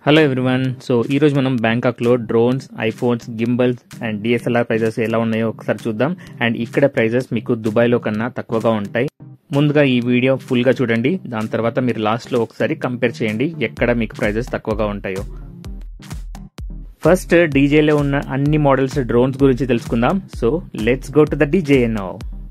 hello everyone so ఈరోజు మనం బ్యాంకాక్లో drones iPhones gimbals and DSLR prices ఎలా ఉన్నాయో ఒకసారి చూద్దాం అండ్ ఇక్కడ ప్రైజెస్ మీకు దుబాయ్లో కన్నా తక్కువగా ఉంటాయి ముందుగా ఈ వీడియో ఫుల్గా చూడండి దాని తర్వాత మీరు లాస్ట్లో ఒకసారి కంపేర్ చేయండి ఎక్కడ మీకు ప్రైజెస్ తక్కువగా ఉంటాయో ఫస్ట్ డీజేలో ఉన్న అన్ని మోడల్స్ డ్రోన్స్ గురించి తెలుసుకుందాం so let's go to the DJI now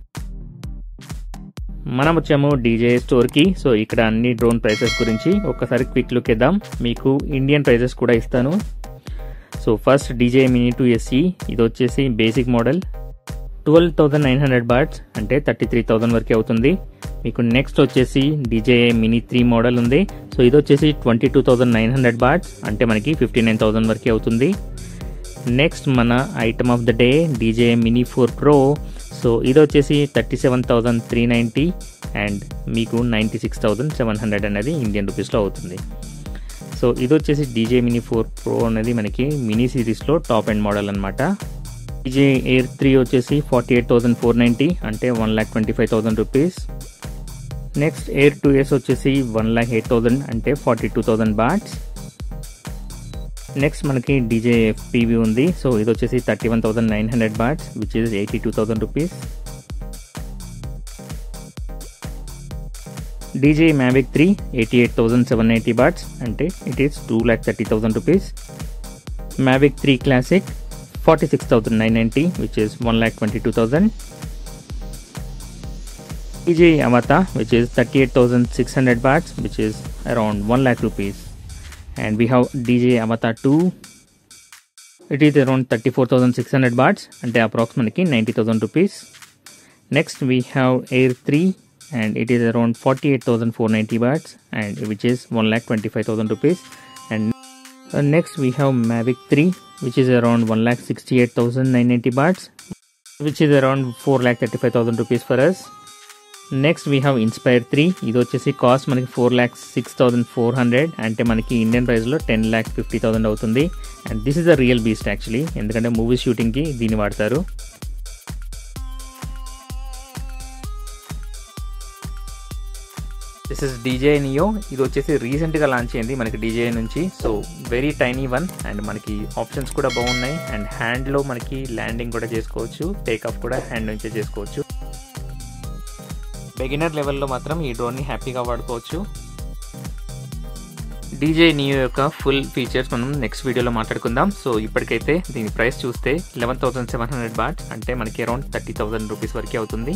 మనం వచ్చాము డీజే స్టోర్కి సో ఇక్కడ అన్ని డ్రోన్ ప్రైసెస్ గురించి ఒక్కసారి క్విక్ లుక్ ఇద్దాం మీకు ఇండియన్ ప్రైసెస్ కూడా ఇస్తాను so first DJI mini two SE ఇది వచ్చేసి basic model twelve thousand nine hundred bahts అంటే థర్టీ త్రీ థౌజండ్ వరకే అవుతుంది మీకు నెక్స్ట్ వచ్చేసి డీజే మినీ త్రీ మోడల్ ఉంది సో ఇది వచ్చేసి twenty two thousand nine hundred bahts అంటే మనకి ఫిఫ్టీ నైన్ థౌజండ్ వరకే అవుతుంది నెక్స్ట్ మన item of the day DJI mini four pro so ఇది వచ్చేసి thirty seven thousand three ninety and మీకు ninety six thousand seven hundred అనేది ఇండియన్ రూపీస్లో అవుతుంది సో ఇది వచ్చేసి డీజే మినీ ఫోర్ ప్రో అనేది మనకి మినీ సిరీస్లో టాప్ ఎండ్ మోడల్ అనమాట డీజే ఎయిర్ త్రీ వచ్చేసి forty eight thousand four ninety అంటే one lakh twenty five thousand rupees next air two years వచ్చేసి వన్ ల్యాక్ ఎయిట్ థౌజండ్ అంటే forty two thousand bahts next మనకి DJI FPV ఉంది so ఇది వచ్చేసి thirty one thousand nine hundred bahts which is eighty two thousand rupees DJI mavic three eighty eight thousand seven eighty bahts అంటే it is two lakh thirty thousand rupees mavic three classic forty six thousand nine ninety which is one lakh twenty two thousand DJI avata which is thirty eight thousand six hundred bahts which is around one lakh rupees and we have DJ Avatar 2 it is around 34,600 bahts and approximately 90,000 rupees next we have Air 3 and it is around 48,490 bahts and which is 1,25,000 rupees and uh, next we have Mavic 3 which is around 1,68,990 bahts which is around 4,35,000 rupees for us next we have inspire three ఇది వచ్చేసి cost మనకి four lakhs six thousand four hundred అంటే మనకి Indian ప్రైస్లో ten lakhs fifty thousand అవుతుంది and this is a real beast actually ఎందుకంటే movie షూటింగ్కి దీన్ని వాడతారు దిస్ ఇస్ డీజే నియో ఇది వచ్చేసి రీసెంట్గా లాంచ్ అయింది మనకి డీజే నుంచి so very tiny one and మనకి ఆప్షన్స్ కూడా బాగున్నాయి అండ్ హ్యాండ్లో మనకి ల్యాండింగ్ కూడా చేసుకోవచ్చు టేక్ ఆఫ్ కూడా హ్యాండ్ నుంచే చేసుకోవచ్చు బిగినర్ లెవెల్లో మాత్రం ఈ డ్రోన్ని హ్యాపీగా వాడుకోవచ్చు డీజే నియో యొక్క ఫుల్ ఫీచర్స్ మనం నెక్స్ట్ వీడియోలో మాట్లాడుకుందాం సో ఇప్పటికైతే దీని ప్రైస్ చూస్తే eleven thousand seven hundred baht అంటే మనకి అరౌండ్ థర్టీ థౌసండ్ రూపీస్ వరకే అవుతుంది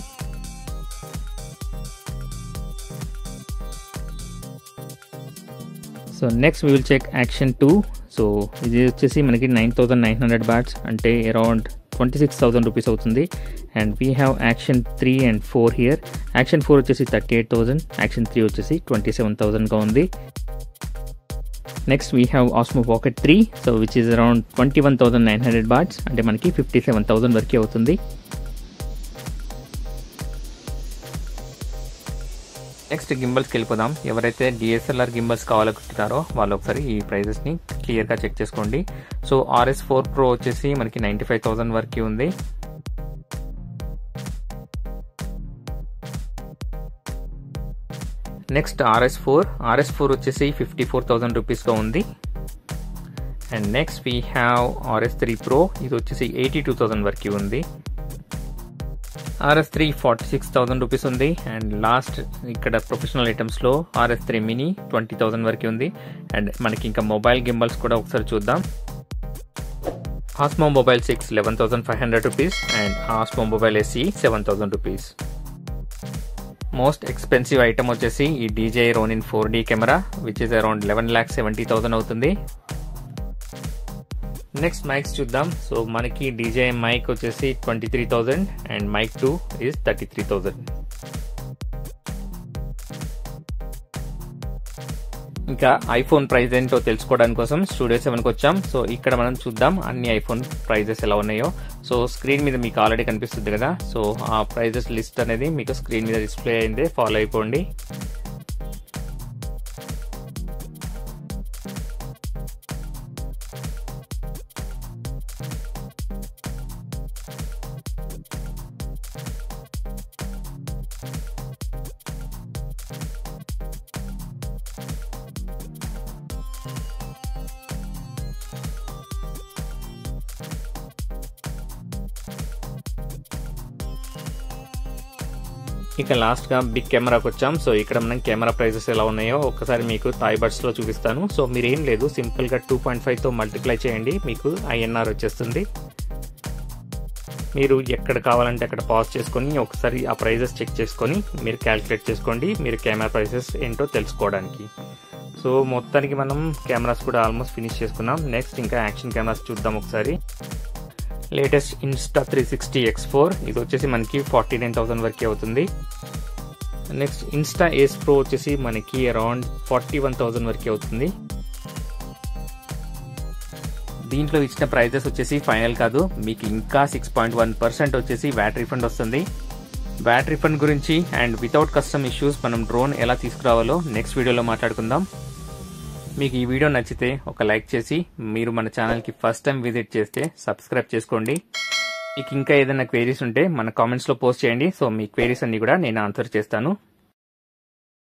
so next we will check action two so ఇది వచ్చేసి మనకి nine thousand nine hundred bahts అంటే around twenty six thousand rupees అవుతుంది and we have action three and four here action four వచ్చేసి thirty eight thousand action three వచ్చేసి twenty seven థౌసండ్గా ఉంది next we have osmo pocket three so which is around twenty one thousand nine hundred bahts అంటే మనకి fifty seven thousand వరకే అవుతుంది next గింబల్స్కి వెళ్ళిపోదాం ఎవరైతే డిఎస్ఎల్ఆర్ గింబల్స్ కావాలనుకుంటున్నారో వాళ్ళు ఒకసారి ఈ ప్రైజెస్ని క్లియర్గా చెక్ చేసుకోండి సో ఆర్ఎస్ ఫోర్ ప్రో వచ్చేసి మనకి నైంటీ ఫైవ్ థౌసండ్ వరకు ఉంది next RS four RS four వచ్చేసి ఫిఫ్టీ ఫోర్ థౌసండ్ రూపీస్గా ఉంది and next we have RS three pro ఇది వచ్చేసి ఎయిటీ టూ థౌసండ్ వరకు ఉంది RS three forty six thousand rupees ఉంది అండ్ లాస్ట్ ఇక్కడ ప్రొఫెషనల్ ఐటమ్స్లో RS three mini twenty thousand వరకు ఉంది అండ్ మనకి ఇంకా మొబైల్ గింబల్స్ కూడా ఒకసారి చూద్దాం osmo mobile six eleven thousand five hundred rupees and osmo mobile SE seven thousand rupees most expensive item వచ్చేసి ఈ DJI ronin four D camera which is around eleven lakh seventy thousand అవుతుంది next mics చూద్దాం so మనకి DJI mic వచ్చేసి twenty three thousand and mic two is thirty three thousand ఇంకా iPhone price ఏంటో తెలుసుకోవడానికి కోసం స్టూడియో సెవెన్కి వచ్చాం సో ఇక్కడ మనం చూద్దాం అన్ని ఐఫోన్ ప్రైజెస్ ఎలా ఉన్నాయో సో స్క్రీన్ మీద మీకు ఆల్రెడీ కనిపిస్తుంది కదా సో ఆ ప్రైజెస్ లిస్ట్ అనేది మీకు స్క్రీన్ మీద డిస్ప్లే అయిందే ఫాలో అయిపోండి ఇక లాస్ట్గా బిగ్ కెమెరాకి వచ్చాం సో ఇక్కడ మనం కెమెరా ప్రైజెస్ ఎలా ఉన్నాయో ఒకసారి మీకు థాయ్ బడ్స్లో చూపిస్తాను సో మీరు ఏం లేదు సింపుల్గా టూ పాయింట్ ఫైవ్తో మల్టిప్లై చేయండి మీకు ఐఎన్ఆర్ వచ్చేస్తుంది మీరు ఎక్కడ కావాలంటే అక్కడ పాజ్ చేసుకొని ఒకసారి ఆ ప్రైజెస్ చెక్ చేసుకొని మీరు క్యాలిక్యులేట్ చేసుకోండి మీరు కెమెరా ప్రైసెస్ ఏంటో తెలుసుకోవడానికి సో మొత్తానికి మనం కెమెరాస్ కూడా ఆల్మోస్ట్ ఫినిష్ చేసుకున్నాం నెక్స్ట్ ఇంకా యాక్షన్ కెమెరాస్ చూద్దాం ఒకసారి latest Insta three sixty X four ఇది వచ్చేసి మనకి ఫార్టీ నైన్ థౌసండ్ వరకు అవుతుంది నెక్స్ట్ ఇన్స్టా ఏస్ ప్రో వచ్చేసి మనకి అరౌండ్ ఫార్టీ వన్ థౌసండ్ వరకు అవుతుంది దీంట్లో ఇచ్చిన ప్రైజెస్ వచ్చేసి ఫైనల్ కాదు మీకు ఇంకా సిక్స్ పాయింట్ వన్ పర్సెంట్ వచ్చేసి వ్యాట్ రిఫండ్ వస్తుంది వ్యాట్ రిఫండ్ గురించి అండ్ వితౌట్ కస్టమ్ ఇష్యూస్ మనం డ్రోన్ ఎలా తీసుకురావాలో నెక్స్ట్ వీడియోలో మాట్లాడుకుందాం మీకు ఈ వీడియో నచ్చితే ఒక లైక్ చేసి మీరు మన ఛానల్కి ఫస్ట్ టైం విజిట్ చేస్తే సబ్స్క్రైబ్ చేసుకోండి మీకు ఇంకా ఏదైనా క్వేరీస్ ఉంటే మన కామెంట్స్లో పోస్ట్ చేయండి సో మీ క్వేరీస్ అన్ని కూడా నేను ఆన్సర్ చేస్తాను